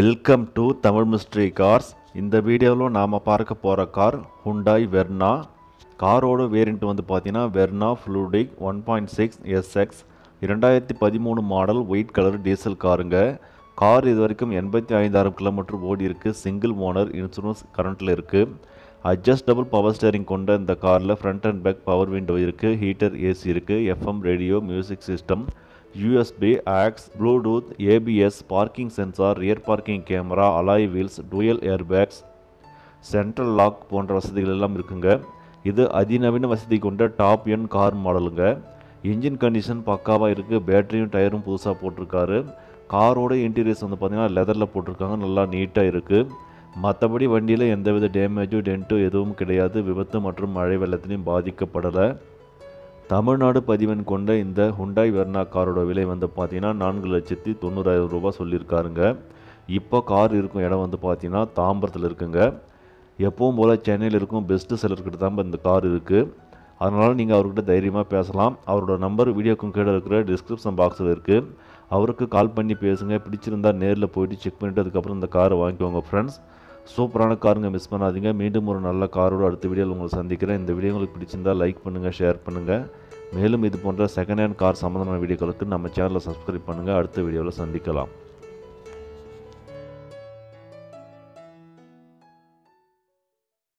welcome to Tamil mystery cars இந்த வீடியோவில் நாம் பார்க்க போகிற கார் ஹுண்டாய் வெர்னா காரோட வேரியண்ட் வந்து பார்த்தீங்கன்னா Verna fluidic one point six SX இரண்டாயிரத்தி பதிமூணு மாடல் ஒயிட் கலர் டீசல் காருங்க கார் இது வரைக்கும் எண்பத்தி ஐந்தாயிரம் கிலோமீட்டர் ஓடி இருக்குது சிங்கிள் ஓனர் இன்சூரன்ஸ் கரண்ட்டில் இருக்குது அட்ஜஸ்டபிள் பவர் ஸ்டேரிங் கொண்ட இந்த காரில் front and back power window இருக்குது ஹீட்டர் ஏசி இருக்குது FM radio music system USB aux Bluetooth ABS parking sensor rear parking camera alloy wheels dual airbags central lock போன்ற வசதிகள் எல்லாம் இருக்குங்க இது அதிநவீன வசதி கொண்ட டாப் என் கார் மாடலுங்க இன்ஜின் கண்டிஷன் பக்காவாக இருக்குது பேட்டரியும் டயரும் புதுசாக போட்டிருக்காரு காரோட இன்டீரியர்ஸ் வந்து பார்த்திங்கன்னா லெதரில் போட்டிருக்காங்க நல்லா நீட்டாக இருக்குது மற்றபடி வண்டியில் எந்தவித டேமேஜும் டென்ட்டும் எதுவும் கிடையாது விபத்து மற்றும் மழை வெள்ளத்திலையும் பாதிக்கப்படலை தமிழ்நாடு பதிவெண் கொண்ட இந்த ஹுண்டாய் வெர்னா காரோட விலை வந்து பார்த்தீங்கன்னா நான்கு லட்சத்தி தொண்ணூறாயிரம் ரூபாய் சொல்லியிருக்காருங்க இப்போ கார் இருக்கும் இடம் வந்து பார்த்தீங்கன்னா தாம்பரத்தில் இருக்குங்க எப்பவும் போல் சென்னையில் இருக்கும் பெஸ்ட்டு செல்லர்கிட்ட தான் இந்த கார் இருக்குது அதனால் நீங்கள் அவர்கிட்ட தைரியமாக பேசலாம் அவரோட நம்பர் வீடியோக்கும் கீழே இருக்கிற டிஸ்கிரிப்ஷன் பாக்ஸில் இருக்குது அவருக்கு கால் பண்ணி பேசுங்க பிடிச்சிருந்தா நேரில் போயிட்டு செக் பண்ணிட்டு அதுக்கப்புறம் இந்த காரை வாங்கிக்கோங்க ஃப்ரெண்ட்ஸ் சூப்பரான காருங்க மிஸ் பண்ணாதீங்க மீண்டும் ஒரு நல்ல காரோட அடுத்த வீடியோவில் உங்களை சந்திக்கிறேன் இந்த வீடியோ உங்களுக்கு பிடிச்சிருந்தா லைக் பண்ணுங்கள் ஷேர் பண்ணுங்கள் மேலும் இது போன்ற செகண்ட் ஹேண்ட் கார் சம்மந்தமான வீடியோக்களுக்கு நம்ம சேனலை சப்ஸ்கிரைப் பண்ணுங்கள் அடுத்த வீடியோவில் சந்திக்கலாம்